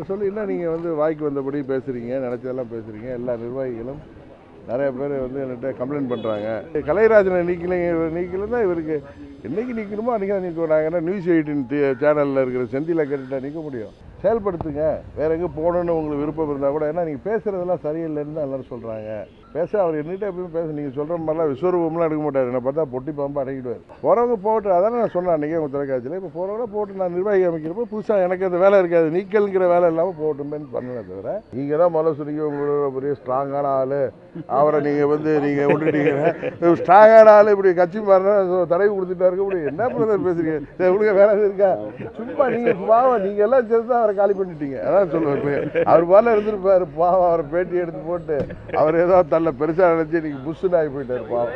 சொல்லி என்ன நீங்கள் வந்து வாய்க்கு வந்தபடி பேசுகிறீங்க நினச்சதெல்லாம் பேசுகிறீங்க எல்லா நிர்வாகிகளும் நிறைய பேர் வந்து என்கிட்ட கம்ப்ளைண்ட் பண்ணுறாங்க கலைராஜனை நீக்கல நீக்கலன்னா இவருக்கு என்னைக்கு நிற்கணுமோ அன்றைக்கி தான் நீக்க நாங்கள் நியூஸ் எயிட்டின் சேனலில் இருக்கிற செந்தில கேட்டுட்டா நிற்க முடியும் செயல்படுத்துங்க வேற எங்கே போகணுன்னு உங்களுக்கு விருப்பம் இருந்தால் கூட ஏன்னா நீங்கள் பேசுகிறதெல்லாம் சரியில்லைன்னு தான் எல்லாரும் சொல்கிறாங்க பேச அவர் என்னிட்ட எப்பயும் பேச நீங்கள் சொல்கிற மாதிரிலாம் விஸ்வரூபம்லாம் எடுக்க மாட்டார் என்னை பார்த்தா பொட்டி பாம்பு அடக்கிடுவார் போகிறவங்க போட்டு அதானே நான் சொன்னேன் அன்றைக்கே உங்கள் தொலைக்காட்சியில் இப்போ போகிறவங்க போட்டு நான் நிர்வாகி அமைக்கிறப்போ புதுசாக எனக்கு அந்த வேலை இருக்காது நீக்கல்ங்கிற வேலை இல்லாமல் போகட்டுமேன்னு பண்ணல தவிர நீங்கள் தான் முதல்ல சொன்னீங்க உங்களோட பெரிய ஸ்ட்ராங்கான ஆள் அவரை நீங்கள் வந்து நீங்கள் விட்டுட்டீங்க ஸ்ட்ராங்கான ஆள் இப்படி கட்சி மாறினா தடவி கொடுத்துட்டா இருக்க முடியும் என்ன பிரதர் பேசுறீங்க சரி விடுங்க வேற எதுவும் இருக்கா சும்மா நீங்கள் பாவம் நீங்கள் எல்லாம் சேர்த்து தான் அவரை காலி பண்ணிட்டீங்க அதான் சொல்லுவேன் அவர் பால இருந்திருப்பாரு பாவம் அவரை பேட்டி எடுத்து போட்டு அவர் ஏதோ தள்ள பெருசாக நினச்சி இன்னைக்கு புஷ்ஷுன்னு ஆகி போயிட்டார் பாவம்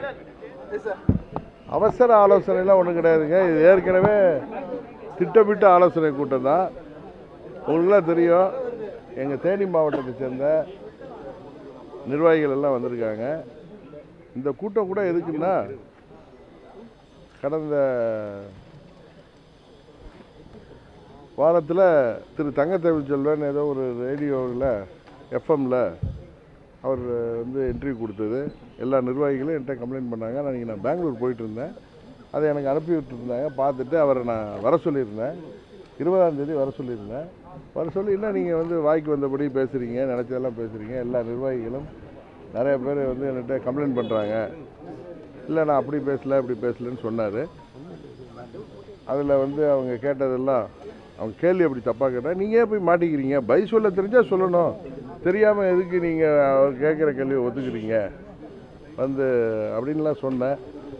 அவசர ஆலோசனைலாம் ஒன்றும் கிடையாதுங்க இது ஏற்கனவே திட்டமிட்ட ஆலோசனை கூட்டம் தான் உங்களுக்குலாம் தெரியும் எங்கள் தேனி மாவட்டத்தை சேர்ந்த நிர்வாகிகள் எல்லாம் வந்திருக்காங்க இந்த கூட்டம் கூட எதுக்குன்னா கடந்த வாரத்தில் திரு தங்கத்தமிழ் செல்வன் ஏதோ ஒரு ரேடியோவில் எஃப்எம்மில் அவர் வந்து இன்டர்வியூ கொடுத்தது எல்லா நிர்வாகிகளும் என்கிட்ட கம்ப்ளைண்ட் பண்ணாங்க நான் இன்றைக்கி நான் பெங்களூர் போயிட்டு இருந்தேன் அதை எனக்கு அனுப்பி விட்டுருந்தாங்க பார்த்துட்டு அவரை நான் வர சொல்லியிருந்தேன் இருபதாம் தேதி வர சொல்லியிருந்தேன் வர சொல்லி என்ன நீங்கள் வந்து வாய்க்கு வந்தபடி பேசுகிறீங்க நினச்சதெல்லாம் பேசுகிறீங்க எல்லா நிர்வாகிகளும் நிறைய பேர் வந்து என்கிட்ட கம்ப்ளைண்ட் பண்ணுறாங்க இல்லை நான் அப்படி பேசல இப்படி பேசலன்னு சொன்னார் அதில் வந்து அவங்க கேட்டதெல்லாம் அவங்க கேள்வி அப்படி தப்பாக கேட்டால் நீங்கள் ஏன் போய் மாட்டிக்கிறீங்க பை சொல்ல தெரிஞ்சால் சொல்லணும் தெரியாமல் எதுக்கு நீங்கள் அவர் கேட்குற கேள்வியை ஒத்துக்கிறீங்க வந்து அப்படின்லாம் சொன்னேன்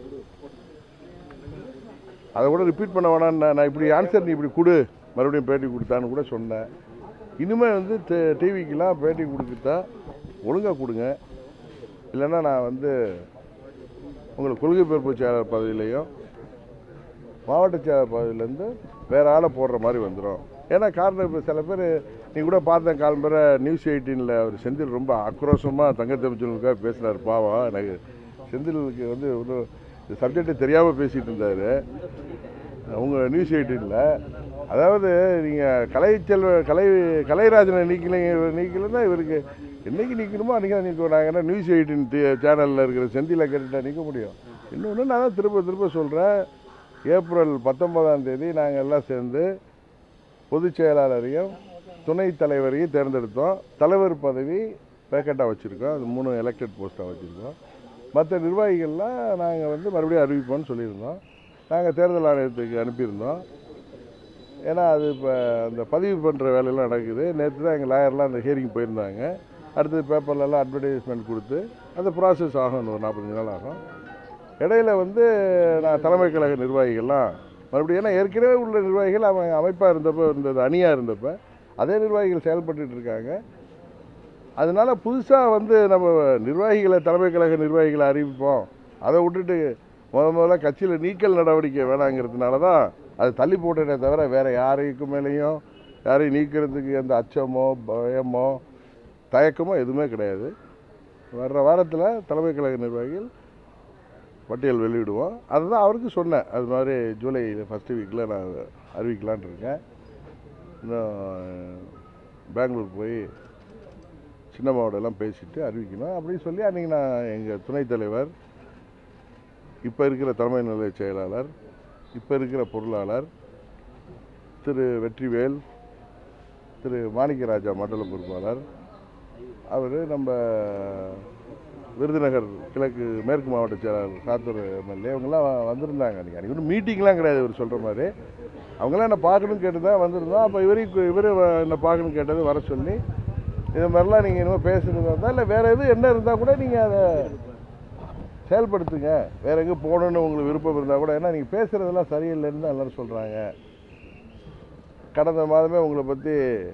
அதை கூட ரிப்பீட் பண்ண வேணான்னு நான் நான் இப்படி ஆன்சர் நீ இப்படி கொடு மறுபடியும் பேட்டி கொடுத்தான்னு கூட சொன்னேன் இனிமேல் வந்து டிவிக்கெலாம் பேட்டி கொடுத்துட்டா ஒழுங்காக கொடுங்க இல்லைன்னா நான் வந்து உங்களுக்கு கொள்கை பொறுப்பு செயலாளர் பதவியிலையும் மாவட்ட செயலாளர் பதவியிலேருந்து வேறு ஆளை போடுற மாதிரி வந்துடும் ஏன்னா காரணம் இப்போ சில பேர் நீ கூட பார்த்தேன் காலம்பரை நியூஸ் எயிட்டீனில் அவர் செந்தில் ரொம்ப ஆக்ரோஷமாக தங்கத்தமிச்சலுக்காக பேசுனார் பாவம் எனக்கு செந்திலுக்கு வந்து ஒரு சப்ஜெக்டை தெரியாமல் பேசிகிட்டு இருந்தார் அவங்க நியூஸ் எயிட்டீனில் அதாவது நீங்கள் கலை செல்வ கலை கலைராஜனை நீக்கல நீக்கலன்னா இவருக்கு என்னைக்கு நிற்கணுமோ அன்றைக்கி தான் நிற்க நாங்கள் நியூஸ் எயிட்டின் சேனலில் இருக்கிற செந்தில கேட்டுட்டா நிற்க முடியும் இன்னொன்று நான் தான் திரும்ப திரும்ப சொல்கிறேன் ஏப்ரல் பத்தொன்பதாம் தேதி நாங்கள் எல்லாம் சேர்ந்து பொதுச் செயலாளரையும் துணைத் தலைவரையும் தேர்ந்தெடுத்தோம் தலைவர் பதவி வேக்கண்டாக வச்சுருக்கோம் அது மூணு எலெக்டட் போஸ்ட்டாக வச்சுருக்கோம் மற்ற நிர்வாகிகள்லாம் நாங்கள் வந்து மறுபடியும் அறிவிப்போம்னு சொல்லியிருந்தோம் நாங்கள் தேர்தல் ஆணையத்துக்கு அனுப்பியிருந்தோம் ஏன்னா அது இப்போ அந்த பதிவு பண்ணுற வேலையெல்லாம் நடக்குது நேற்று தான் எங்கள் லாயர்லாம் அந்த ஹியரிங் போயிருந்தாங்க அடுத்தது பேப்பர்லலாம் அட்வர்டைஸ்மெண்ட் கொடுத்து அந்த ப்ராசஸ் ஆகும் இன்னும் ஒரு நாற்பத்தஞ்சு நாள் ஆகும் இடையில வந்து நான் தலைமை கழக நிர்வாகிகள்லாம் மறுபடியும் ஏன்னா ஏற்கனவே உள்ள நிர்வாகிகள் அவங்க அமைப்பாக இருந்தப்போ இருந்தது அணியாக இருந்தப்போ அதே நிர்வாகிகள் செயல்பட்டுட்டு இருக்காங்க அதனால புதுசாக வந்து நம்ம நிர்வாகிகளை தலைமை கழக நிர்வாகிகளை அறிவிப்போம் அதை விட்டுட்டு முத முதல்ல கட்சியில் நீக்கல் நடவடிக்கை வேணாங்கிறதுனால தான் அது தள்ளி போட்டதே தவிர வேறு யாரைக்கும் மேலேயும் யாரையும் நீக்கிறதுக்கு எந்த அச்சமோ பயமோ தயக்கமோ எதுவுமே கிடையாது வர்ற வாரத்தில் தலைமை கழக நிர்வாகிகள் பட்டியல் வெளியிடுவோம் அதுதான் அவருக்கு சொன்னேன் அது மாதிரி ஜூலை ஃபஸ்ட்டு வீக்கில் நான் அறிவிக்கலான் இருக்கேன் இன்னும் பெங்களூர் போய் சின்னம்மாவோடலாம் பேசிட்டு அறிவிக்கணும் அப்படின்னு சொல்லி அன்றைக்கி நான் எங்கள் துணைத் தலைவர் இப்போ இருக்கிற தலைமை நிலைய செயலாளர் இப்போ இருக்கிற பொருளாளர் திரு வெற்றிவேல் திரு மாணிக்கராஜா மண்டல பொறுப்பாளர் அவர் நம்ம விருதுநகர் கிழக்கு மேற்கு மாவட்ட செயலாளர் சாத்தூர் எம்எல்ஏ இவங்கெல்லாம் வந்திருந்தாங்க அன்றைக்கி அன்றைக்கி ஒன்றும் மீட்டிங்லாம் கிடையாது இவர் சொல்கிற மாதிரி அவங்களாம் என்ன பார்க்கணும்னு கேட்டு தான் வந்திருந்தோம் அப்போ இவரையும் இவர் என்ன பார்க்கணும்னு கேட்டது வர சொல்லி இது மாதிரிலாம் நீங்கள் இனிமேல் பேசுகிறதா இருந்தால் இல்லை வேறு எதுவும் என்ன இருந்தால் கூட நீங்கள் அதை செயல்படுத்துங்க வேறு எங்கே போகணுன்னு உங்களுக்கு விருப்பம் இருந்தால் கூட ஏன்னா நீங்கள் பேசுகிறதெல்லாம் சரியில்லைன்னு தான் எல்லோரும் சொல்கிறாங்க கடந்த மாதமே உங்களை பற்றி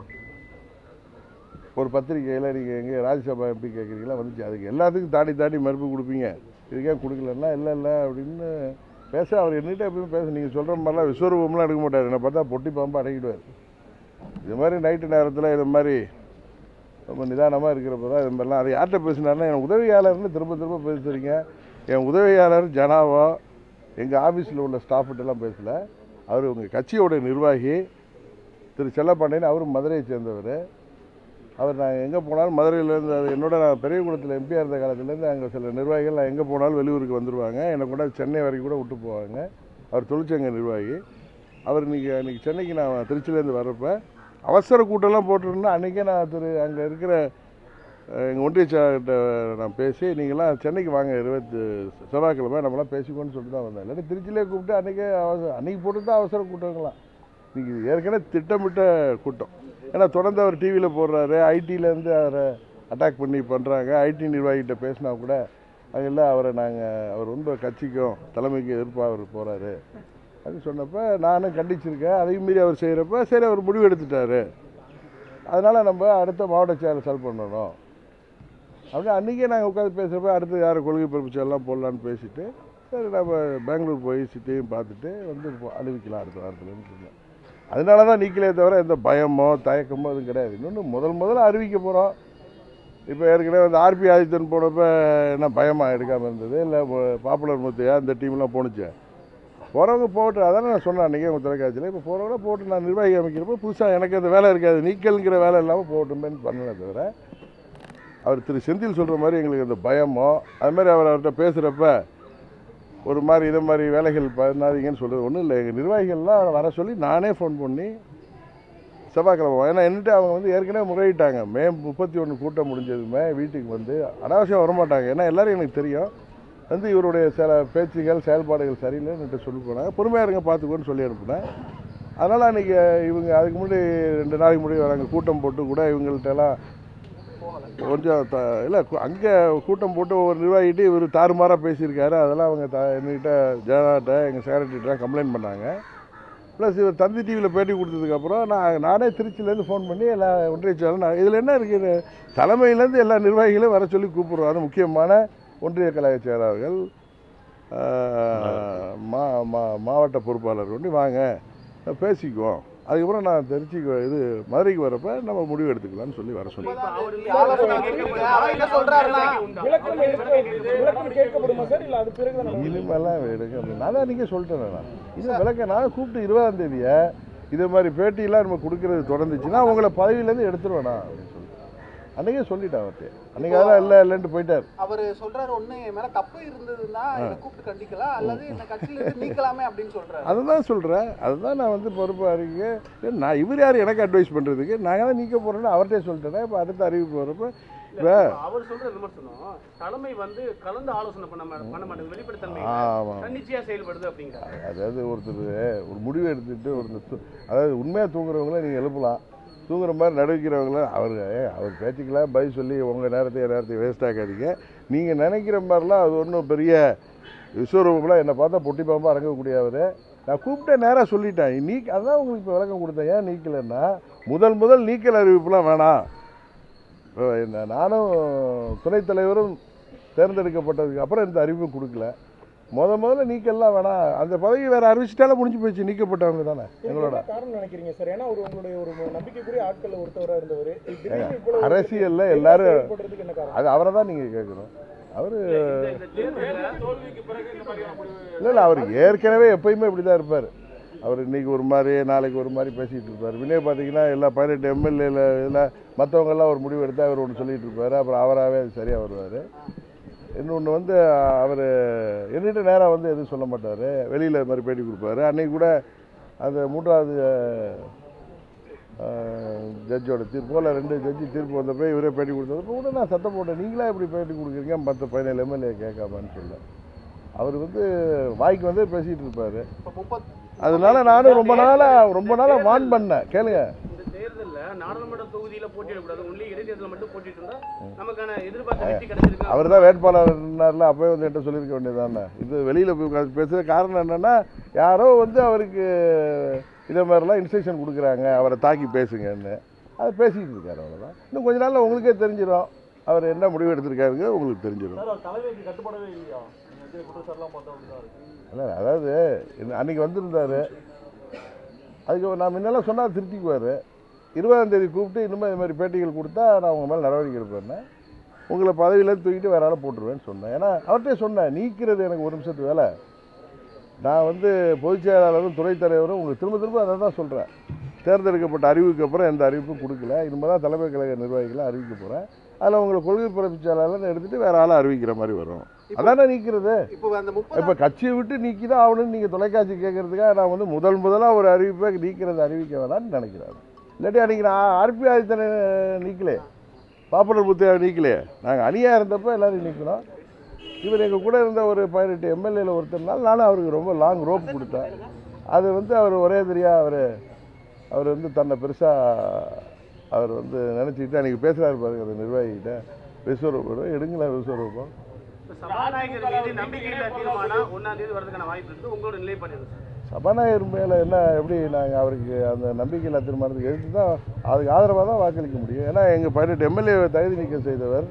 ஒரு பத்திரிக்கையில் நீங்கள் எங்கே ராஜ்யசபா எப்படி கேட்குறீங்களா வந்துச்சு அதுக்கு எல்லாத்துக்கும் தாண்டி தாண்டி மறுப்பு கொடுப்பீங்க இதுக்கே கொடுக்கலன்னா இல்லை இல்லை அப்படின்னு பேச அவர் என்கிட்ட எப்பயும் பேச நீங்கள் சொல்கிற மாதிரிலாம் விஸ்வரூபம்லாம் எடுக்க மாட்டார் என்னை பார்த்தா பொட்டி பாம்பு அடக்கிடுவார் இது மாதிரி நைட்டு நேரத்தில் இது மாதிரி ரொம்ப நிதானமாக இருக்கிறப்ப தான் இது மாதிரிலாம் அது யார்கிட்ட பேசினாருன்னா என் உதவியாளர்னு திரும்ப திரும்ப பேசுகிறீங்க என் உதவியாளர் ஜனாவோ எங்கள் ஆஃபீஸில் உள்ள ஸ்டாஃப்கிட்டலாம் பேசல அவர் உங்கள் கட்சியோட நிர்வாகி திரு செல்லப்பாண்டியன் அவரும் மதுரையை சேர்ந்தவர் அவர் நாங்கள் எங்கே போனாலும் மதுரையிலேருந்து அது என்னோட நான் பெரியகுளத்தில் எம்பியாக இருந்த காலத்துலேருந்து அங்கே சில நிர்வாகிகள் நான் எங்கே போனாலும் வெளியூருக்கு வந்துடுவாங்க என்னை கூட சென்னை வரைக்கும் கூட விட்டு போவாங்க அவர் தொழிற்சங்க நிர்வாகி அவர் இன்றைக்கி அன்றைக்கி சென்னைக்கு நான் திருச்சியிலேருந்து வர்றப்ப அவசர கூட்டம்லாம் போட்டிருந்தா அன்றைக்கே நான் திரு அங்கே இருக்கிற எங்கள் ஒன்றிய செயலாளர்கிட்ட நான் பேசி நீங்களாம் சென்னைக்கு வாங்க இருபத்தி செவ்வாய்க்கிழமை நம்மளாம் பேசிக்கோன்னு சொல்லிட்டு தான் வந்தேன் இல்லாட்டி திருச்சியிலே கூப்பிட்டு அன்றைக்கே அவசர அன்றைக்கி போட்டு தான் அவசர கூட்டங்களாம் இன்னைக்கு ஏற்கனவே திட்டமிட்ட கூட்டம் ஏன்னா தொடர்ந்து அவர் டிவியில் போடுறாரு ஐடியிலேருந்து அவரை அட்டாக் பண்ணி பண்ணுறாங்க ஐடி நிர்வாகிகிட்ட பேசினா கூட அதில் அவரை நாங்கள் அவர் ரொம்ப கட்சிக்கும் தலைமைக்கு எதிர்ப்பாக அவர் போகிறாரு அப்படின்னு சொன்னப்போ நானும் கண்டிச்சிருக்கேன் அதையும் மீறி அவர் செய்கிறப்ப சரி அவர் முடிவு எடுத்துட்டாரு அதனால் நம்ம அடுத்த மாவட்ட செயலர் செல் பண்ணணும் அப்படியே அன்றைக்கே நாங்கள் உட்காந்து பேசுகிறப்ப அடுத்து யார் கொள்கை பிறப்பு செயலாம் போடலான்னு பேசிட்டு சரி நம்ம பெங்களூர் போய் சிட்டியும் பார்த்துட்டு வந்து இப்போ அறிவிக்கலாம் அடுத்த வாரத்துலன்னு சொன்னேன் அதனால தான் நீக்கலே தவிர எந்த பயமோ தயக்கமோ எதுவும் கிடையாது இன்னொன்று முதல் முதல்ல அறிவிக்க போகிறோம் இப்போ ஏற்கனவே வந்து ஆர்பி ஆதித்தன் போனப்போ என்ன பயமாக எடுக்காமல் இருந்தது இல்லை பாப்புலர் முத்தையா இந்த டீம்லாம் போணுச்சு போகிறவங்க போட்டு அதானே நான் சொன்னேன் அன்றைக்கி உங்கள் தொலைக்காட்சியில் இப்போ போகிறவங்க போட்டு நான் நிர்வாகி அமைக்கிறப்போ புதுசாக எனக்கு அந்த வேலை இருக்காது நீக்கல்ங்கிற வேலை இல்லாமல் போகட்டுமேன்னு பண்ணல தவிர அவர் திரு செந்தில் சொல்கிற மாதிரி எங்களுக்கு அந்த பயமோ அது மாதிரி அவர் அவர்கிட்ட பேசுகிறப்ப ஒரு மாதிரி இதை மாதிரி வேலைகள் பண்ணாதீங்கன்னு சொல்கிறது ஒன்றும் இல்லை எங்கள் நிர்வாகிகள்லாம் வர சொல்லி நானே ஃபோன் பண்ணி செவ்வாய்க்கிழமை ஏன்னா என்னட்டு அவங்க வந்து ஏற்கனவே முறையிட்டாங்க மே முப்பத்தி ஒன்று கூட்டம் முடிஞ்சதுமே வீட்டுக்கு வந்து அனாவசியம் வரமாட்டாங்க ஏன்னா எல்லாரும் எனக்கு தெரியும் வந்து இவருடைய சில பேச்சுகள் செயல்பாடுகள் சரியில்லைன்னு சொல்லி போனாங்க பொறுமையாக இருங்க பார்த்துக்கோன்னு சொல்லி அனுப்புனேன் அதனால் அன்றைக்கி இவங்க அதுக்கு முன்னாடி ரெண்டு நாளைக்கு முன்னாடி வராங்க கூட்டம் போட்டு கூட இவங்கள்ட்டெல்லாம் கொஞ்சம் த இல்லை அங்கே கூட்டம் போட்டு ஒவ்வொரு நிர்வாகிட்டு இவர் தாறுமாறாக பேசியிருக்காரு அதெல்லாம் அவங்க த என்கிட்ட ஜெயலலிதா எங்கள் செக்ரட்டரிட்ட கம்ப்ளைண்ட் பண்ணாங்க ப்ளஸ் இவர் தந்தி டிவியில் பேட்டி கொடுத்ததுக்கப்புறம் நான் நானே திருச்சியிலேருந்து ஃபோன் பண்ணி எல்லா ஒன்றிய செயலர் நான் இதில் என்ன இருக்குது தலைமையிலேருந்து எல்லா நிர்வாகிகளையும் வர சொல்லி கூப்பிட்றோம் அது முக்கியமான ஒன்றிய கழக செயலாளர்கள் ஆஹ், மா மா மாவட்ட பொறுப்பாளர் கொண்டு வாங்க பேசிக்குவோம் அதுக்கப்புறம் நான் திருச்சிக்கு இது மதுரைக்கு வரப்ப நம்ம முடிவு எடுத்துக்கலாம்னு சொல்லி வர சொல்லி இப்ப அவர் ஆலோசனை கேட்கப்படுது. அவர் என்ன சொல்றாருன்னா விளக்கம் எடுக்க விளக்கம் கேட்கப்படுமா சார் இல்ல அது பிறகு தான் இனிமேலாம் எடுக்க முடியாது. நான் தான் அன்றைக்கே சொல்லிட்டேன் நான் இது விளக்க நான் கூப்பிட்டு இருபதாம் தேதியை இதே மாதிரி பேட்டியெல்லாம் நம்ம கொடுக்கறது தொடர்ந்துச்சுன்னா உங்களை பதவியிலேருந்து எடுத்துருவேண்ணா அப்படின்னு சொல்லிட்டு அன்றைக்கே சொல்லிட்டேன் அவர்கிட்ட அன்றைக்கி அதெல்லாம் இல்லை இல்லைன்ட்டு போயிட்டார் அவர் சொல்றாரு ஒண்ணு என் மேல தப்பு இருந்ததுன்னா என்ன கூப்பிட்டு கண்டிக்கலாம் அல்லது என்ன கட்சியில இருந்து நீக்கலாமே அப்படின்னு சொல்றாரு அதுதான் சொல்கிறேன் அதுதான் நான் வந்து பொறுப்பு அறிக்கை நான் இவர் யார் எனக்கு அட்வைஸ் பண்ணுறதுக்கு நாங்கள் தான் நீக்க போகிறோன்னு அவர்கிட்டே சொல்லிட்டேன் இப்போ அடுத்த அறிவிப்பு வரப்போ இல்ல, இப்ப அவர் சொல்ற விமர்சனம் தலைமை வந்து கலந்து ஆலோசனை பண்ண மா- பண்ண மாட்டேங்குது வெளிப்படைத்தன்மை ஆமாம் தன்னிச்சையா செயல்படுது அப்படிங்கிறார் அதாவது ஒருத்தர் ஒரு முடிவு எடுத்துட்டு ஒரு து- அதாவது உண்மையாக தூங்குறவங்கள நீங்கள் எழுப்பலாம் தூங்குற மாதிரி நடுக்கிறவங்கள அவர் ஏய், அவர் பேச்சுக்கெல்லாம் பதில் சொல்லி உங்கள் நேரத்தை என் நேரத்தை வேஸ்ட் ஆக்காதீங்க நீங்கள் நினைக்கிற மாதிரிலாம் அது ஒன்றும் பெரிய விஸ்வரூபம்லாம் என்னை பார்த்தா பொட்டி பாம்பா இறங்கக்கூடிய அவர் நான் கூப்பிட்டேன் நேராக சொல்லிட்டேன் நீ அதான் உங்களுக்கு இப்போ விளக்கம் கொடுத்தேன் ஏன் நீக்கலைன்னா முதல் முதல் நீக்கல் அறிவிப்புலாம் வேணாம் இப்போ என்ன நானும் துணைத் தலைவரும் தேர்ந்தெடுக்கப்பட்டதுக்கு அப்புறம் இந்த அறிவிப்பு கொடுக்கல முத முதல்ல நீக்கல்லாம் வேணாம் அந்த பதவி வேற அறிவிச்சிட்டாலும் முடிஞ்சு போச்சு நீக்கப்பட்டவங்க தானே எங்களோட என்ன காரணம் நினைக்கிறீங்க சார் ஏன்னா அவர் உங்களுடைய ஒரு நம்பிக்கைக்குரிய ஆட்கள்ல ஒருத்தவரா இருந்தவர் திடீர்னு இவ்வளவு அரசியல்ல எல்லாரும் செயல்படுறதுக்கு என்ன காரணம் அது அவரை தான் நீங்கள் கேட்கணும் அவர் இந்த இந்த தேர்தல்ல இல்லை இல்லை அவர் ஏற்கனவே எப்பயுமே இப்படி தான் இருப்பார் அவர் இன்னைக்கு ஒரு மாதிரி நாளைக்கு ஒரு மாதிரி பேசிகிட்டு இருப்பார் வினய் பார்த்தீங்கன்னா எல்லா பதினெட்டு எம்எல்ஏல இதில் மற்றவங்கெல்லாம் ஒரு முடிவு எடுத்தால் அவர் ஒன்று சொல்லிட்டு இருப்பார் அப்புறம் அவராகவே அது சரியாக வருவார் இன்னொன்று வந்து அவர் என்னிட்ட நேராக வந்து எதுவும் சொல்ல மாட்டார் வெளியில் இது மாதிரி பேட்டி கொடுப்பாரு அன்னைக்கு கூட அந்த மூன்றாவது ஜட்ஜோட தீர்ப்போல் ரெண்டு ஜட்ஜி தீர்ப்பு வந்தப்போ இவரே பேட்டி கொடுத்தப்போ கூட நான் சத்தம் போட்டேன் நீங்களா எப்படி பேட்டி கொடுக்குறீங்க மற்ற பதினேழு எம்எல்ஏ கேட்காமன்னு சொல்ல அவர் வந்து வாய்க்கு வந்து பேசிகிட்டு இருப்பார் இப்ப முப்பத் அதனால நானும் ரொம்ப நாளாக ரொம்ப நாளாக வான் பண்ணேன் கேளுங்க இந்த தேர்தல்ல நாடாளுமன்ற தொகுதியில போட்டியிடக்கூடாது ஒன்லி இடைத்தேர்தல் மட்டும் போட்டிட்டு இருந்தா நமக்கான எதிர்பார்த்த வெற்றி கிடைச்சிருக்கு அவர் தான் வேட்பாளர்னார்ல அப்போயே வந்து என்கிட்ட சொல்லியிருக்க வேண்டியதானே இது வெளியில் போய் உட்கார்ந்து பேசுகிற காரணம் என்னென்னா யாரோ வந்து அவருக்கு இதே மாதிரிலாம் இன்ஸ்ட்ரக்ஷன் கொடுக்குறாங்க அவரை தாக்கி பேசுங்கன்னு அதை பேசிக்கிட்டு இருக்காரு அவ்வளோதான் இன்னும் கொஞ்ச நாளில் உங்களுக்கே தெரிஞ்சிடும் அவர் என்ன முடிவு எடுத்திருக்காருங்க உங்களுக்கு தெரிஞ்சிடும் தலைமைக்கு கட்டுப்படவே இல்லையா குற்றச்சாட்டுலாம் பார்த்தா அப்படிதான் இருக்கு இல்லை அதாவது இன்ன- அன்னைக்கு வந்திருந்தாரு அதுக்கு நான் முன்னெல்லாம் சொன்னால் திருத்திக்குவார் இருபதாம் தேதி கூப்பிட்டு இனிமேல் இது மாதிரி பேட்டிகள் கொடுத்தா நான் உங்கள் மேலே நடவடிக்கை எடுப்பேன்னு உங்களை பதவியிலேருந்து தூக்கிட்டு வேற ஆளை போட்டுருவேன்னு சொன்னேன் ஏன்னா அவர்கிட்டே சொன்னேன் நீக்கிறது எனக்கு ஒரு நிமிஷத்து வேலை நான் வந்து பொதுச் செயலாளரும் துணைத் தலைவரும் உங்களுக்கு திரும்ப திரும்ப அதை தான் சொல்கிறேன் தேர்ந்தெடுக்கப்பட்ட அறிவுக்கு அப்புறம் எந்த அறிவிப்பும் கொடுக்கல இனிமேல் தான் தலைமை கழக நிர்வாகிகளை அறிவிக்க போகிறேன் அதில் உங்களை கொள்கை பிறப்பிச்சாளர்னு எடுத்துகிட்டு வேறு ஆளை அறிவிக்கிற மாதிரி வரும் அதானே நீக்கிறது இப்போ அந்த முப்பது இப்போ கட்சியை விட்டு நீக்கி தான் ஆகணும்னு நீங்கள் தொலைக்காட்சி கேட்கறதுக்காக நான் வந்து முதல் முதலாக ஒரு அறிவிப்பை நீக்கிறது அறிவிக்க வேணாம்னு நினைக்கிறேன் இல்லாட்டி அன்றைக்கி நான் ஆர்பி ஆதித்தனை நீக்கலே பாப்புலர் புத்தையை நீக்கலையே நாங்கள் அணியாக இருந்தப்போ எல்லாரையும் நீக்கணும் இவர் எங்கள் கூட இருந்த ஒரு பதினெட்டு எம்எல்ஏல ஒருத்தர்னால நானும் அவருக்கு ரொம்ப லாங் ரோப் கொடுத்தேன் அது வந்து அவர் ஒரே தெரியா அவர் அவர் வந்து தன்னை பெருசாக அவர் வந்து நினச்சிக்கிட்டு அன்றைக்கி பேசுகிறாரு பாருங்க அந்த நிர்வாகிகிட்ட விஸ்வரூபம் எடுங்களேன் விஸ்வரூபம் இப்ப சபாநாயகர் மீது நம்பிக்கையில்லா தீர்மானம் ஒன்னாம் தேதி வரதுக்கான வாய்ப்பு இருக்கு உங்களோட நிலைப்பாடு சார் சபாநாயகர் மேலே என்ன எப்படி நாங்கள் அவருக்கு அந்த நம்பிக்கையில்லா தீர்மானத்துக்கு எடுத்து தான் அதுக்கு ஆதரவாக தான் வாக்களிக்க முடியும் ஏன்னா எங்கள் பதினெட்டு எம்எல்ஏ தகுதி நீக்கம் செய்தவர்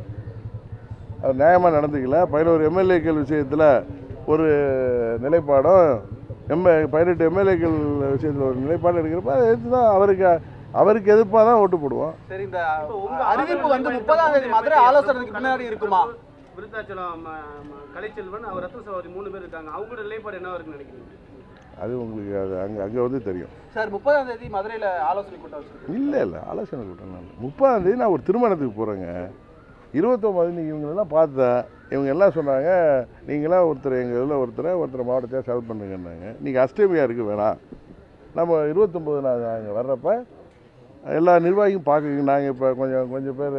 அவர் நியாயமாக நடந்துக்கல பதினோரு எம்எல்ஏக்கள் விஷயத்தில் ஒரு நிலைப்பாடும் எம்எ பதினெட்டு எம்எல்ஏக்கள் விஷயத்தில் ஒரு நிலைப்பாடு எடுக்கிறப்ப அதை எடுத்து தான் அவருக்கு அவருக்கு எதிர்ப்பாக தான் ஓட்டு போடுவோம் சரி இந்த இப்ப உங்க அறிவிப்பு வந்து ஆலோசனை முப்பதாம் தேதி மதுரை ஆலோசனைக்கு பின்னாடி இருக்குமா விருத்தாச்சலம் ம, ம, கலைச்செல்வன் அவர் ரத்ன சகோதரி மூணு பேர் இருக்காங்க அவங்களோட நிலைப்பாடு என்ன இருக்குன்னு நினைக்கிறீங்க அது உங்களுக்கு அது அங்கே அங்கே வந்து தெரியும் சார் முப்பதாம் தேதி மதுரையில ஆலோசனை கூட்டம் வச்சிருக்கோம் இல்லை இல்லை ஆலோசனை கூட்டம் நான் முப்பதாம் தேதி நான் ஒரு திருமணத்துக்கு போகிறேங்க இருபத்தொம்பது நீங்கள் இவங்களெல்லாம் பார்த்தேன் இவங்க எல்லாம் சொன்னாங்க நீங்களாம் ஒருத்தர் எங்கள் இதில் ஒருத்தரை ஒருத்தர் மாவட்டத்தை செலக்ட் பண்ணுங்கன்னாங்க நீங்கள் அஷ்டமியாக இருக்க வேணாம் நம்ம இருபத்தொம்போது நான் நாங்கள் வர்றப்ப எல்லா நிர்வாகியும் பார்க்குறீங்க நாங்கள் இப்போ கொஞ்சம் கொஞ்சம் பேர்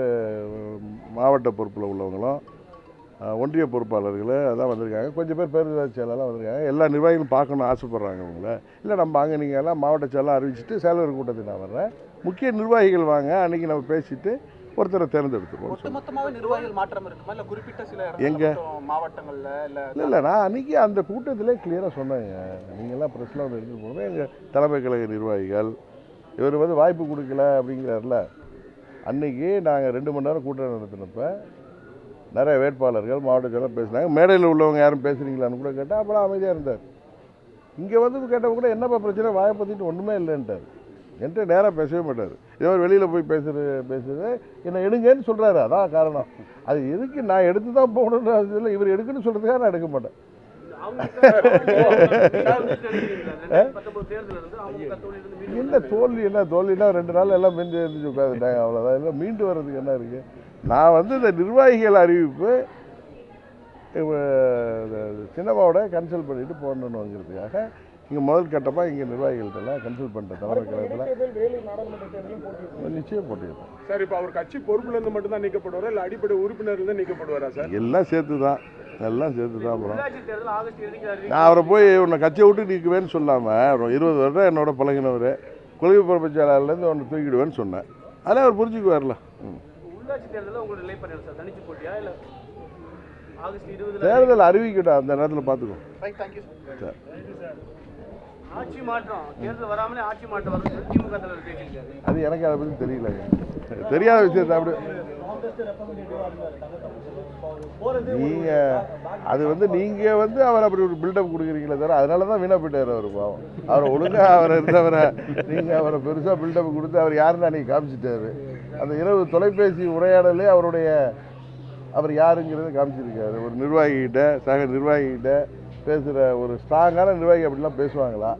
மாவட்ட பொறுப்பில் உள்ளவங்களும் அஹ், ஒன்றிய பொறுப்பாளர்கள் அதான் வந்திருக்காங்க கொஞ்சம் பேர் பேருந்து செயலாளர் வந்திருக்காங்க எல்லா நிர்வாகிகளும் பார்க்கணும்னு ஆசைப்பட்றாங்க அவங்கள இல்லை நம்ம அங்கே நீங்கள் எல்லாம் மாவட்ட செயலாளர் அறிவிச்சிட்டு செயலர் கூட்டத்துக்கு நான் வர்றேன் முக்கிய நிர்வாகிகள் வாங்க அன்றைக்கி நம்ம பேசிட்டு ஒருத்தரை தேர்ந்தெடுத்துருவோம் ஒட்டுமொத்தமாவே நிர்வாகிகள் மாற்றம் இருக்குமா இல்ல குறிப்பிட்ட சில இடத்துல எங்க? மட்டும் மாவட்டங்கள்ல இல்ல இல்லை இல்லை நான் அன்றைக்கி அந்த கூட்டத்திலே கிளியராக சொன்னேங்க நீங்கள்லாம் ப்ரெஸ்ஸில் வந்து எடுத்துகிட்டு போகணும் எங்கள் தலைமை கழக நிர்வாகிகள் இவர் வந்து வாய்ப்பு கொடுக்கல அப்படிங்கிறார்ல அன்னைக்கு நாங்கள் ரெண்டு மணி நேரம் கூட்டம் நடத்தினப்ப நிறைய வேட்பாளர்கள் மாவட்ட செயலர் பேசினாங்க மேடையில் உள்ளவங்க யாரும் பேசுகிறீங்களான்னு கூட கேட்டால் அப்புறம் அமைதியாக இருந்தார் இங்கே வந்து கேட்டப்ப கூட என்னப்பா பிரச்சனை வாயை பற்றிட்டு ஒன்றுமே இல்லைன்ட்டார் என்கிட்ட நேராக பேசவே மாட்டார் இதே மாதிரி வெளியில் போய் பேசுகிற பேசுறது என்னை எடுங்கன்னு சொல்கிறாரு அதான் காரணம் அது எதுக்கு நான் எடுத்து தான் போகணுன்ற இல்லை இவர் எடுக்குன்னு சொல்கிறதுக்காக நான் எடுக்க மாட்டேன் அவங்க நினைக்கிறீங்களா ரெண்டாயிரத்தி பத்தொன்பது தேர்தல் இருந்து அவங்க தோல்வி இருந்து மீண்டும் என்ன தோல்வி என்ன தோல்வினா ரெண்டு நாள் எல்லாம் மெஞ்சு எழுந்திரிச்சு உட்காந்துட்டாங்க அவ்வளோதான் இல்லை மீண்டு வர்றதுக்கு என்ன இருக்குது நான் வந்து இந்த நிர்வாகிகள் அறிவிப்பு இவ- இந்த சின்னம்மாவோட கன்சல்ட் பண்ணிட்டு போடணுங்கிறதுக்காக இங்கே முதல் கட்டமாக இங்கே நிர்வாகிகள்ட்டெல்லாம் கன்சல்ட் பண்ணிட்டேன் தலைமை கழகத்தில் இடைத்தேர்தல் வேலூர் நாடாளுமன்ற தேர்தலும் போட்டி நிச்சயம் போட்டிருக்கேன் சார் இப்போ அவர் கட்சி பொறுப்புல இருந்து மட்டும் தான் நீக்கப்படுவாரா இல்ல அடிப்படை உறுப்பினர்ல இருந்து நீக்கப்படுவாரா சார் எல்லாம் சேர்த்து தான் எல்லாம் சேர்த்து தான் அப்புறம் உள்ளாட்சி தேர்தல் ஆகஸ்ட் இறுதிக்கு நான் அவரை போய் உன்னை கட்சியை விட்டு நீக்குவேன்னு சொல்லாமல் இருபது வருடம் என்னோட பழகினவர் கொள்கை பரப்பச்சாளர்லேருந்து உன்னை தூக்கிடுவேன்னு சொன்னேன் அதெல்லாம் அவர் புரிஞ்சுக்குவார்ல ம் உள்ளாட்சி தேர்தலில் உங்களோட நிலைப்பாடு என்ன சார் தனிச்சு போட்டியா இல்ல ஆகஸ்ட் இருபதுல தேர்தல் அறிவிக்கட்டும் அந்த நேரத்தில் பார்த்துக்கோ ரைட் தேங்க்யூ சார் ஆட்சி மாற்றம் தேர்தல் வராமலே ஆட்சி மாற்றம் வருது திமுக தலைவர் பேசியிருக்காரு அது எனக்கு அதை பற்றி தெரியலங்க தெரியாத விஷயத்தை அப்படி நீங்கள் அது வந்து நீங்கள் வந்து அவர் அப்படி ஒரு பில்டப் கொடுக்குறீங்களே தவிர அதனால தான் வீணாக போயிட்டார் அவர் பாவம் அவர் ஒழுங்காக அவரை இருந்தவரை நீங்கள் அவரை பெருசாக பில்டப் கொடுத்து அவர் யாருன்னு அன்றைக்கி காமிச்சிட்டாரு அந்த இரவு தொலைபேசி உரையாடலே அவருடைய அவர் யாருங்கிறத காமிச்சிருக்காரு ஒரு நிர்வாகிகிட்ட சக நிர்வாகிகிட்ட பேசுகிற ஒரு ஸ்ட்ராங்கான நிர்வாகி அப்படிலாம் பேசுவாங்களா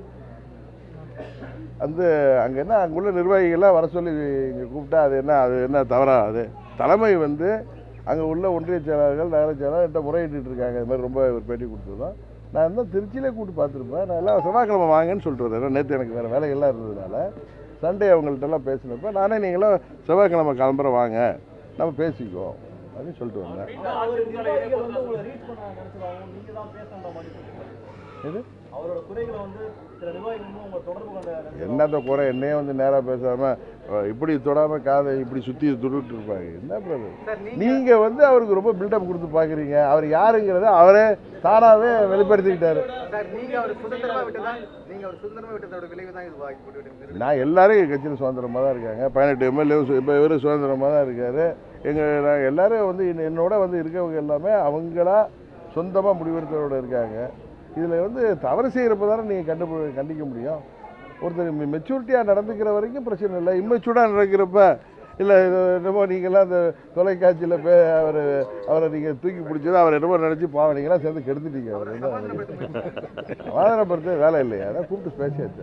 வந்து அங்கே என்ன அங்குள்ள நிர்வாகிகள்லாம் வர சொல்லி இங்கே கூப்பிட்டா அது என்ன அது என்ன தவறா அது தலைமை வந்து அங்கே உள்ள ஒன்றிய செயலாளர்கள் நகர செயலாளர்கிட்ட முறையிட்டு இருக்காங்க இது மாதிரி ரொம்ப ஒரு பேட்டி கொடுத்துருந்தோம் நான் இருந்தால் திருச்சியிலே கூப்பிட்டு பார்த்துருப்பேன் நான் எல்லாம் செவ்வாய்க்கிழமை வாங்கன்னு சொல்லிட்டு வரேன் நேற்று எனக்கு வேறு வேலைகள்லாம் இருந்ததுனால சண்டே அவங்கள்ட்டெல்லாம் பேசினப்ப நானே நீங்களும் செவ்வாய்க்கிழமை கிளம்புற வாங்க நம்ம பேசிக்குவோம் அப்படின்னு சொல்லிட்டு வந்தேன் அவர் நிர்வாகிகள் வந்து உங்களை ரீச் பண்ண நினைச்சதாகவும் நீங்க தான் பேசணுன்ற மாதிரி சொல்லியிருக்காரு. எது அவரோட குறைகளை வந்து சில நிர்வாகிகள் வந்து உங்களை தொடர்பு கொண்ட என்னத்த குறை என்னையே வந்து நேராக பேசாமல் இப்படி தொடாமல் காதை இப்படி சுற்றி துடுட்டு இருப்பாங்க என்ன பிரதர் சார் நீங்க நீங்கள் வந்து அவருக்கு ரொம்ப பில்டப் கொடுத்து பார்க்குறீங்க அவர் யாருங்கிறத அவரே தானாகவே வெளிப்படுத்திக்கிட்டாரு சார் நீங்க அவர் சுதந்திரமா விட்டதா நீங்க அவர் சுதந்திரமா விட்டதோட விளைவு தான் இது வாங்கி போட்டு நான் எல்லாரும் எங்கள் கட்சியில் சுதந்திரமாக தான் இருக்காங்க பதினெட்டு எம்எல்ஏவும் இப்போ இவரும் சுதந்திரமாக தான் இருக்கார் எங்கள் நாங்கள் எல்லாரும் வந்து என்ன- என்னோட வந்து இருக்கவங்க எல்லாமே அவங்களா சொந்தமாக முடிவெடுத்தவரோட இருக்காங்க இதில் வந்து தவறு செய்கிறப்ப தானே நீங்கள் கண்டு கண்டிக்க முடியும் ஒருத்தர் மெச்சூரிட்டியாக நடந்துக்கிற வரைக்கும் பிரச்சனை இல்லை இம்மெச்சூர்டாக நடக்கிறப்ப இல்லை இது என்னமோ நீங்களாம் அந்த தொலைக்காட்சியில் பே அவர் அவரை நீங்கள் தூக்கி பிடிச்சது அவர் என்னமோ நினச்சி பாவம் நீங்களாம் சேர்ந்து கெடுத்துட்டீங்க அவர் என்ன சமாதானப்படுத்த வேலை இல்லையா அதான் கூப்பிட்டு பேசியாச்சு இல்ல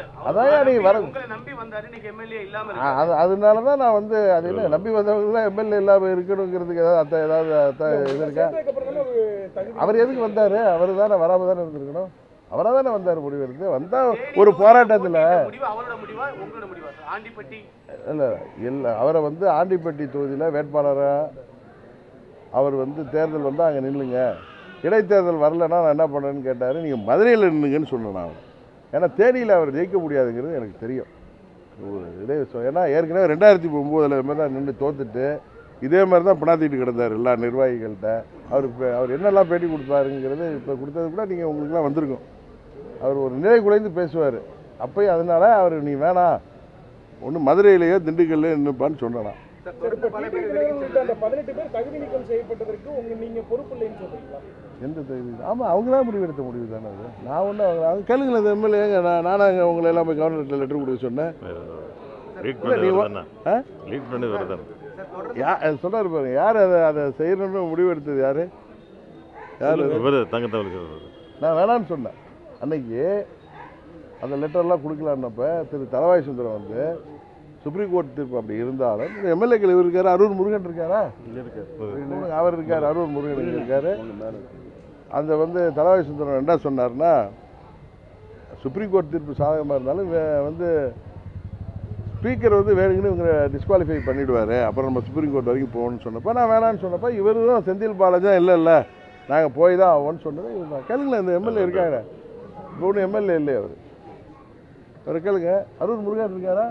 அதான்யா நீங்க வர உங்களை நம்பி வந்தாரு இன்னைக்கு எம்எல்ஏ இல்லாம ஆ, இருக்கு அது அதனால தான் நான் வந்து அது என்ன நம்பி வந்தவங்களாம் எம்எல்ஏ இல்லாமல் இருக்கணுங்கிறதுக்கு ஏதாவது அத்த ஏதாவது அத்த இது இருக்கா சேர்ந்ததுக்கு அப்புறம் தானே ஒரு தகுதி அவர் எதுக்கு வந்தார் அவர் தானே வராமல் தானே இருந்திருக்கணும் அவராக தானே வந்தார் முடிவு எடுத்து வந்தால் ஒரு போராட்டத்தில் முடிவு அவரோட முடிவா உங்களோட முடிவா சார் ஆண்டிப்பட்டி இல்லை இல்லை அவரை வந்து ஆண்டிப்பட்டி தொகுதியில் வேட்பாளராக அவர் வந்து தேர்தல் வந்தால் அங்கே நில்லுங்க இடைத்தேர்தல் வரலன்னா நான் என்ன பண்ணுறேன்னு கேட்டார் நீங்கள் மதுரையில் நின்னுங்கன்னு சொன்னேன் நான் ஏன்னா தேனியில் அவர் ஜெயிக்க முடியாதுங்கிறது எனக்கு தெரியும் ஒரு இதே சொ- ஏன்னா ஏற்கனவே ரெண்டாயிரத்தி ஒம்போதில் இது மாதிரி தான் நின்று தோத்துட்டு இதே மாதிரி தான் பிணாத்திட்டு கிடந்தார் எல்லா நிர்வாகிகள்கிட்ட அவர் இப்போ அவர் என்னெல்லாம் பேட்டி கொடுத்தாருங்கிறது இப்போ கொடுத்தது கூட நீங்கள் உங்களுக்குலாம் வந்திருக்கும் அவர் ஒரு நிலை குலைந்து பேசுவார் அப்பயும் அதனால அவர் நீ வேணாம் ஒன்று மதுரையிலேயோ திண்டுக்கல்லையோ நின்றுப்பான்னு சொன்னேன் சரி, இப்ப டிடிவி தினகரன் உள்ளிட்ட அந்த பதினெட்டு பேர் தகுதி நீக்கம் செய்யப்பட்டதற்கு உங்க நீங்க பொறுப்பு இல்லைன்னு சொல்றீங்களா எந்த தகுதி ஆமாம் அவங்களா முடிவெடுத்த முடிவு தானே அது நான் ஒன்றும் அவங்க அவங்க கேளுங்களேன் இந்த எம்எல்ஏங்க நான் நானாங்க அவங்கள எல்லாம் போய் கவர்னர்கிட்ட லெட்டர் கொடுக்க சொன்னேன் லீட் இல்ல, நீ பண்ணி வா- வருதுண்ணா ஆ? லீட் பண்ணி வருதுண்ணா யா சொன்னார் பாருங்க யார் அதை அதை செய்யணும்னு முடிவெடுத்தது யார் யார் இவர் தங்கத்தவளுக்கு நான் வேணான்னு சொன்னேன் அன்னைக்கு அந்த லெட்டர்லாம் கொடுக்கலான்னப்ப திரு தலவாய் சுந்தரம் வந்து சுப்ரீம் கோர்ட் தீர்ப்பு அப்படி இருந்தாலும் எம்எல்ஏக்கள் இவர் இருக்காரு அரூர் முருகன் இருக்காரா முருகன் அவர் இருக்கார் அரூர் முருகன் இங்க இருக்காரு அந்த வந்து தலவாய் சுந்தரம் என்ன சொன்னார்னா சுப்ரீம் கோர்ட் தீர்ப்பு சாதகமாக இருந்தாலும் வே- வந்து ஸ்பீக்கர் வந்து வேணுங்கன்னு இவங்க டிஸ்குவாலிஃபை பண்ணிடுவார் அப்புறம் நம்ம சுப்ரீம் கோர்ட் வரைக்கும் போகணும்னு சொன்னப்போ நான் வேணான்னு சொன்னப்போ இவர் தான் செந்தில் பாலாஜா இல்லை இல்லை நாங்கள் போய் தான் ஆவோம்னு சொன்னது இவர் தான் கேளுங்களேன் இந்த எம்எல்ஏ இருக்காங்க இப்போ ஒன்றும் எம்எல்ஏ இல்லையே அவர் அவரை கேளுங்க அரூர் முருகன் இருக்காரா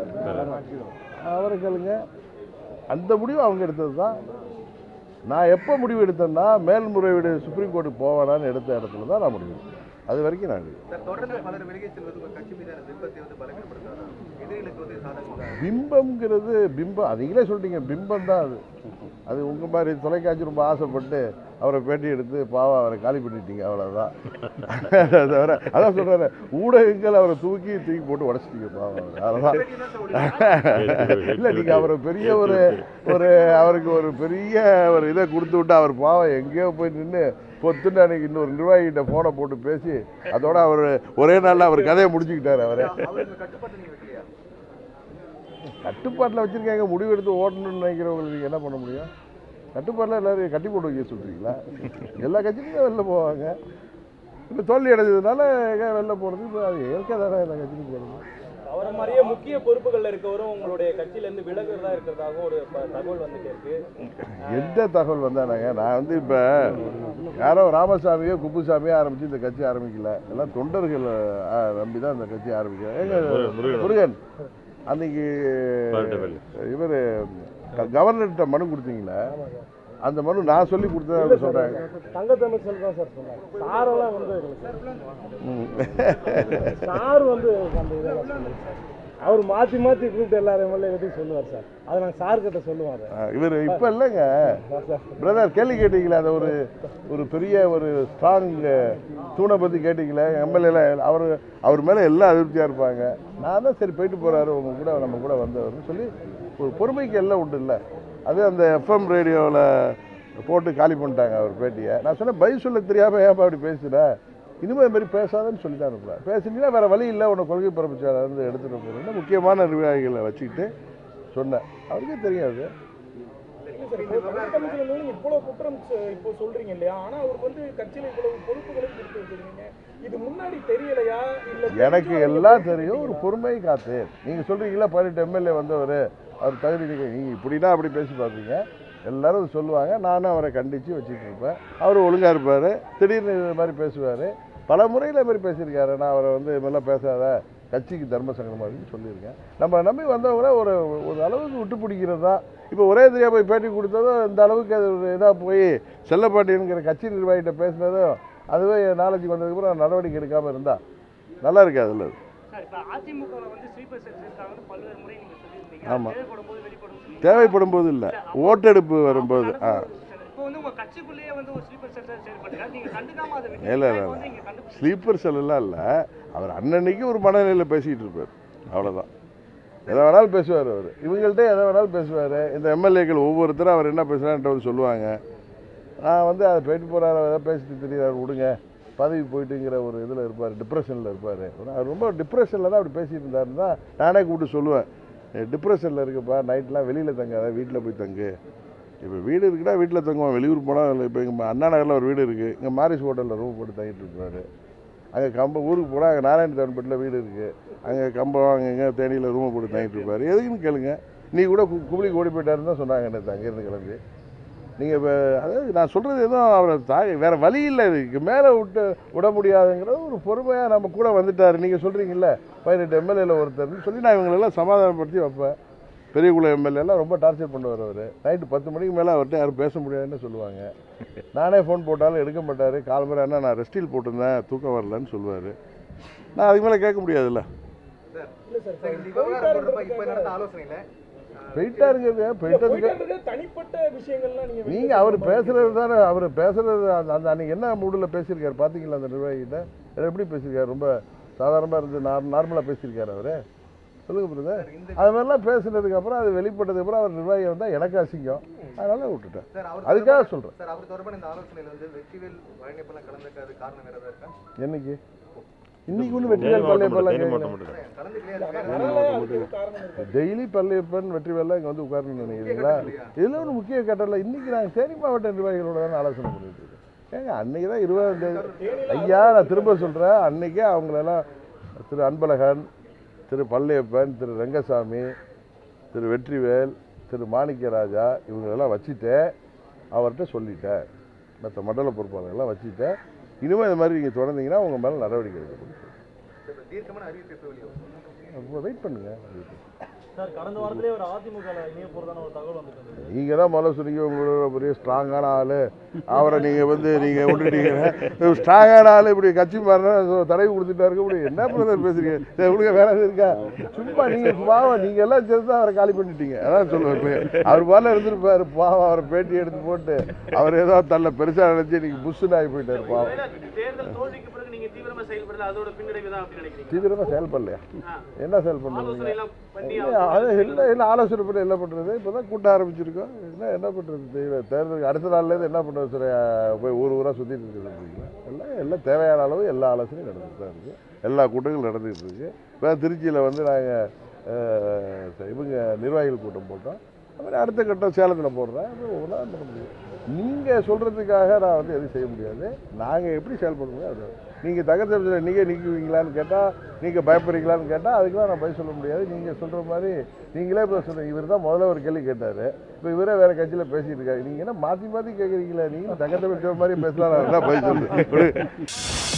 அவரை கேளுங்க அந்த முடிவு அவங்க எடுத்தது தான் நான் எப்போ முடிவு எடுத்தேன்னா மேல்முறையீடு சுப்ரீம் கோர்ட்டுக்கு போவேனான்னு எடுத்த இடத்துல தான் நான் முடிவு எடுத்தேன். அது வரைக்கும் நான் எடுத்தேன். சார் தொடர்ந்து பலர் விலகி செல்வது உங்க கட்சி மீதான பிம்பத்தை வந்து பலகீனப்படுத்தாரா எதிரிகளுக்கு வந்து சாதகமாக பிம்பம்ங்கிறது பிம்பம் அது நீங்களே சொல்லிட்டீங்க பிம்பம் தான் அது அது உங்கள் மாதிரி தொலைக்காட்சி ரொம்ப ஆசைப்பட்டு அவரை பேட்டி எடுத்து பாவம் அவரை காலி பண்ணிட்டீங்க அவ்வளோதான் தவிர அதான் சொல்கிறாரு ஊடகங்கள் அவரை தூக்கி தூக்கி போட்டு உடச்சிட்டீங்க பாவம் அவரை. அவ்வளோதான் இல்லை நீங்கள் அவரை பெரிய ஒரு ஒரு அவருக்கு ஒரு பெரிய ஒரு இதை கொடுத்து விட்டு அவர் பாவம் எங்கேயோ போய் நின்று பொத்துன்னு அன்னைக்கு இன்னொரு நிர்வாகிகிட்ட ஃபோனை போட்டு பேசி அதோட அவர் ஒரே நாளில் அவர் கதையை முடிச்சுக்கிட்டார் அவரை அவருக்கு கட்டுப்பாட்டு நீங்க வைக்கலையா கட்டுப்பாட்டில் வச்சுருக்காங்க முடிவு எடுத்து ஓட்டணும்னு நினைக்கிறவங்களுக்கு நீங்கள் என்ன பண்ண முடியும் கட்டுப்பாட்டில் எல்லாரும் கட்டி போட்டு வைக்க சொல்கிறீங்களா எல்லா கட்சியிலும் தான் வெளில போவாங்க இப்போ தோல்வி அடைஞ்சதுனால எங்க வெளில போகிறது இப்போ அது இயற்கை தானே எல்லா கட்சியிலும் போகிறது அவரை மாதிரியே முக்கிய பொறுப்புகள்ல இருக்கவரும் உங்களுடைய கட்சியில இருந்து விலகுறதா இருக்கிறதாகவும் ஒரு ப- தகவல் வந்துட்டே இருக்கு எந்த தகவல் வந்தானாங்க நான் வந்து இப்போ யாரோ ராமசாமியோ குப்புசாமியோ ஆரம்பித்து இந்த கட்சி ஆரம்பிக்கல எல்லாம் தொண்டர்கள் ஆ, நம்பி தான் இந்த கட்சி ஆரம்பிக்கிறேன் எங்க முருகன். முருகன் அன்னைக்கு பால்டவெளி. இவர் கவர்னர்கிட்ட மனு கொடுத்தீங்களே அந்த மனு நான் சொல்லி கொடுத்ததா சொல்கிறாங்க தங்க தமிழ் தான் சார் சொன்னார் சாரெல்லாம் வந்து ம். சார் வந்து அந்த இதெல்லாம் சொல்லல சார் அவர் மாற்றி மாற்றி கூப்பிட்டு எல்லாரும் எம்எல்ஏ கிட்டையும் சொல்லுவார் சார் அதை நாங்கள் சார் கிட்ட சொல்லுவோம் அதை ஆ, இவர் இப்போ இல்லைங்க சார் பிரதர் கேள்வி கேட்டீங்களே அந்த ஒரு ஒரு பெரிய ஒரு ஸ்ட்ராங் தூணை பற்றி கேட்டீங்களே எம்எல்ஏல அவர் அவர் மேலே எல்லாம் அதிருப்தியாக இருப்பாங்க நான் தான் சரி போயிட்டு போகிறாரு உங்க கூட நம்ம கூட வந்தவர்னு சொல்லி ஒரு பொறுமைக்கு எல்லாம் உண்டு இல்லை அது அந்த எஃப்எம் ரேடியோவில் போட்டு காலி பண்ணிட்டாங்க அவர் பேட்டியை நான் சொன்னேன் பதில் சொல்ல தெரியாமல் ஏன்ப்பா அப்படி பேசுகிற இனிமேல் இது மாதிரி பேசாதன்னு சொல்லி தான் அனுப்புகிறேன் பேசுனீங்கன்னா வேறு வழி இல்லை உன்னை கொள்கை பரப்புச்சாளர் இருந்து எடுத்துகிட்டு போகிறேன்னு முக்கியமான நிர்வாகிகளை வச்சுக்கிட்டு சொன்னேன் அவருக்கே தெரியாது தமிழ்ல நீங்க இவ்வளவு குற்றம் சொ- இப்போ சொல்றீங்க இல்லையா ஆனா அவருக்கு வந்து கட்சியில இவ்வளவு பொறுப்புகளையும் கொடுத்து வச்சிருக்கீங்க இது முன்னாடி தெரியலையா இல்ல எனக்கு எல்லாம் தெரியும் ஒரு பொறுமை காத்து நீங்கள் சொல்கிறீங்களா பதினெட்டு எம்எல்ஏ வந்தவர் அவர் தகுதி நீக்க நீங்கள் இப்படின்னா அப்படி பேசி பார்ப்பீங்க எல்லாரும் சொல்லுவாங்க நானும் அவரை கண்டித்து வச்சுட்டு இருப்பேன் அவர் ஒழுங்காக இருப்பார் திடீர்னு இது மாதிரி பேசுவார் பல முறையில் இது மாதிரி பேசியிருக்காரு நான் அவரை வந்து இது மாதிரிலாம் பேசாத கட்சிக்கு தர்ம சங்கடமாக இருக்குன்னு சொல்லியிருக்கேன் நம்ம நம்பி வந்தவங்கள ஒரு ஒரு அளவுக்கு விட்டு பிடிக்கிறது தான் இப்போ ஒரே தெரியா போய் பேட்டி கொடுத்ததும் இந்த அளவுக்கு அது ஒரு இதாக போய் செல்லப்பாட்டிங்கிற கட்சி நிர்வாகிகிட்ட பேசினதும் அதுவே நாலேஜுக்கு வந்ததுக்கப்புறம் நடவடிக்கை எடுக்காமல் இருந்தா நல்லா இருக்கு அதில் சார் இப்போ அதிமுக வந்து ஸ்லீப்பர் செல்ஸ் இருக்காங்கன்னு பல்வேறு முறை நீங்க சொல்லியிருந்தீங்க ஆமா. தேவைப்படும் போது வெளிப்படும் சொன்னீங்க. தேவைப்படும் போது இல்லை ஓட்டெடுப்பு வரும்போது ஆ இப்போ வந்து உங்க கட்சிக்குள்ளேயே வந்து ஒரு ஸ்லீப்பர் செல்ஸ் செயல்படுறாரு நீங்க கண்டுக்காம அதை விட்டு இல்ல, இல்ல, இப்போ வந்து இங்க கண்டு ஸ்லீப்பர் செல்லாம் இல்லை அவர் அன்னன்னைக்கு ஒரு மனநிலையில் பேசிக்கிட்டு இருப்பார் அவ்வளோதான் எதை வேணாலும் பேசுவார் அவர் இவங்கள்ட்ட எதை வேணாலும் பேசுவார் இந்த எம்எல்ஏக்கள் ஒவ்வொருத்தரும் அவர் என்ன பேசுகிறான்ட்டு வந்து சொல்லுவாங்க நான் வந்து அதை போயிட்டு போகிறாரு எதாவது பேசிட்டு தெரியாரு விடுங்க பதவி போயிட்டுங்கிற ஒரு இதில் இருப்பார் டிப்ரெஷனில் இருப்பார் அவர் ரொம்ப டிப்ரெஷனில் தான் அப்படி பேசிட்டு இருந்தாருன்னு தான் நானே கூப்பிட்டு சொல்லுவேன் டிப்ரெஷனில் இருக்குப்பா நைட்லாம் வெளியில் தங்காத வீட்டில் போய் தங்கு இப்போ வீடு இருக்குன்னா வீட்டில் தங்குவோம் வெளியூர் போனால் இப்போ எங்கள் அண்ணா நகரில் ஒரு வீடு இருக்குது இங்கே மாரிஸ் ஹோட்டலில் ரூம் போட்டு தங்கிட்டு இருப்பாரு அங்கே கம்பம் ஊருக்கு போனால் அங்கே நாராயண தவன்பட்டில் வீடு இருக்குது அங்கே கம்பம் அங்கே எங்கே தேனியில் ரூமை போட்டு தங்கிட்டு இருப்பார் எதுக்குன்னு கேளுங்க நீ கூட கு- குபளிக்கு ஓடி போயிட்டாருன்னு தான் சொன்னாங்க எனக்கு அங்கேருந்து கிளம்பி நீங்கள் இப்போ அதாவது நான் சொல்கிறது எதுவும் அவரை தாய் வேறு வழி இல்லை இதுக்கு மேலே விட்டு விட முடியாதுங்கிறது ஒரு பொறுமையாக நம்ம கூட வந்துட்டார் நீங்கள் சொல்கிறீங்கல்ல பதினெட்டு எம்எல்ஏல ஒருத்தர்னு சொல்லி நான் இவங்களெல்லாம் சமாதானப்படுத்தி வைப்பேன் பெரியகுளம் எம்எல்ஏலாம் ரொம்ப டார்ச்சர் பண்ணுவார் அவர் நைட்டு பத்து மணிக்கு மேலே அவர்கிட்ட யாரும் பேச முடியாதுன்னு சொல்லுவாங்க நானே ஃபோன் போட்டாலும் எடுக்க மாட்டார் கால் மணி என்ன நான் ரெஸ்டில் போட்டிருந்தேன் தூக்கம் வரலன்னு சொல்லுவார் நான் அதுக்கு மேலே கேட்க முடியாதுல்ல இல்ல சார் சார், இந்த விவகாரம் தொடர்பா இப்ப நடந்த ஆலோசனையில போயிட்டா இருக்கிறது போயிட்டதுக்கு போயிட்டு தனிப்பட்ட விஷயங்கள்லாம் நீங்க வெளிய நீங்கள் அவர் சொல்ற மாதிரி பேசுறது தானே அவர் பேசுறது அந்த அந்த அன்னைக்கு என்ன மூடில் பேசியிருக்காரு பார்த்தீங்களா அந்த நிர்வாகிகிட்ட அவர் எப்படி பேசியிருக்காரு ரொம்ப சாதாரணமாக இருந்து நார் நார்மலாக பேசியிருக்காரு அவர் சொல்லுங்க பிரதர் அது மாதிரிலாம் பேசுனதுக்கு அப்புறம் அது வெளிப்பட்டதுக்கு அப்புறம் அவர் நிர்வாகி வந்தால் எனக்கு அசிங்கம் அதனால விட்டுட்டேன் சார் அவர் அதுக்காக தொடர்பான- சொல்கிறேன் சார் அவர் தொடர்பான இந்த ஆலோசனையில வந்து வெற்றிவேல் பழனியப்பெல்லாம் கலந்துக்காது காரணம் வேற ஏதாவது இருக்கா என்னைக்கு இன்னைக்கு ஒன்றும் தேனி வெற்றிவேல் மாவட்டம் மட்டும், பள்ளியப்பெல்லாம் தேனி கேட்கல மாவட்டம் மட்டும் கலந்துக்கலையா அது வேற அதனால அதுக்கு ஒரு காரணம் இருக்கு டெய்லி பள்ளியப்பன் வெற்றிவேல்லாம் இங்கே வந்து உட்காரணும்னு நினைக்கிறீங்களா இதில் ஒரு முக்கிய கட்டல இன்னைக்கு நாங்கள் தேனி மாவட்ட நிர்வாகிகளோட தான் ஆலோசனை பண்ணிட்டு இருக்கோம் ஏங்க அன்னைக்கு தான் இருபதாம் தேதி ஐயா நான் திரும்ப சொல்கிறேன் அன்னைக்கே அவங்களெல்லாம் திரு அன்பழகன் திரு பள்ளியப்பன் திரு ரங்கசாமி திரு வெற்றிவேல் திரு மாணிக்கராஜா இவங்களெல்லாம் வச்சுட்டு அவர்கிட்ட சொல்லிட்டேன் மற்ற மண்டல பொறுப்பாளர்கள்லாம் வச்சுட்டேன் இனிமேல் இந்த மாதிரி நீங்கள் தொடர்ந்தீங்கன்னா உங்கள் மேலே நடவடிக்கை எடுக்கப்படும் இப்ப தீர்க்கமான அறிவிப்பு எப்போ வெளியாகும் வெயிட் பண்ணுங்க சார் கடந்த வாரத்திலே ஒரு அதிமுக இணைய போறதான ஒரு தகவல் வந்துட்டு இருந்தது நீங்கள் தான் முதல்ல சொன்னீங்க உங்களோட பெரிய ஸ்ட்ராங்கான ஆள் அவரை நீங்கள் வந்து நீங்கள் விட்டுட்டீங்க ஸ்ட்ராங்கான ஆள் இப்படி கட்சி மாறினா தடவி கொடுத்துட்டாரு இப்படி என்ன பிரதர் பேசுறீங்க சரி விடுங்க வேற எதுவும் இருக்கா சும்மா நீங்கள் பாவம் நீங்கள் எல்லாம் சேர்ந்து தான் அவரை காலி பண்ணிட்டீங்க அதான் சொல்லுவேன் இப்போ அவர் பால இருந்திருப்பாரு பாவம் அவரை பேட்டி எடுத்து போட்டு அவர் ஏதோ தள்ள பெருசாக நினச்சி இன்னைக்கு புஷ்ஷுன்னு ஆகி போயிட்டாரு பாவம் ஒருவேளை தேர்தல் தோல்விக்கு பிறகு நீங்க தீவிரமா செயல்படுறது அதோட பின்னடைவு தான் அப்படின்னு நினைக்கிறீங்க தீவிரமாக செயல்படலையா ஆ. என்ன செயல் பண்ணுறீங்க ஆலோசனை எல்லாம் பண்ணி இல்ல, அது என்ன என்ன ஆலோசனை பண்ணி என்ன பண்ணுறது இப்போ தான் கூட்ட ஆரம்பிச்சிருக்கோம் என்ன என்ன பண்ணுறது தெரியல தேர்தலுக்கு அடுத்த நாள்லேருந்து என்ன பண்ணுறது சரி போய் ஊர் ஊராக சுற்றிட்டு இருக்கிறது எல்லாம் எல்லாம் தேவையான அளவு எல்லா ஆலோசனையும் நடந்துட்டு தான் இருக்குது எல்லா கூட்டங்களும் நடந்துகிட்டு இருக்கு இப்போ திருச்சியில் வந்து நாங்கள் இவங்க நிர்வாகிகள் கூட்டம் போட்டோம் அது மாதிரி அடுத்த கட்டம் சேலத்தில் போடுறேன் அது ஒவ்வொன்றா பண்ண முடியும் நீங்கள் சொல்கிறதுக்காக நான் வந்து எதுவும் செய்ய முடியாது நாங்கள் எப்படி செயல்படுவோம் அது நீங்கள் தகத்த நீங்கள் நிற்குவீங்களான்னு கேட்டால் நீங்கள் பயப்படுறீங்களான்னு கேட்டால் அதுக்கெலாம் நான் பதில் சொல்ல முடியாது நீங்கள் சொல்கிற மாதிரி நீங்களே இப்போ சொல்லுங்கள் இவர் தான் முதல்ல ஒரு கேள்வி கேட்டார் இப்போ இவரே வேறு கட்சியில் பேசிகிட்டு இருக்காரு நீங்கள் என்ன மாற்றி மாற்றி கேட்குறீங்களே நீங்கள் தகத்த மாதிரி பேசலாம் நான் என்ன பதில் சொல்லுவேன்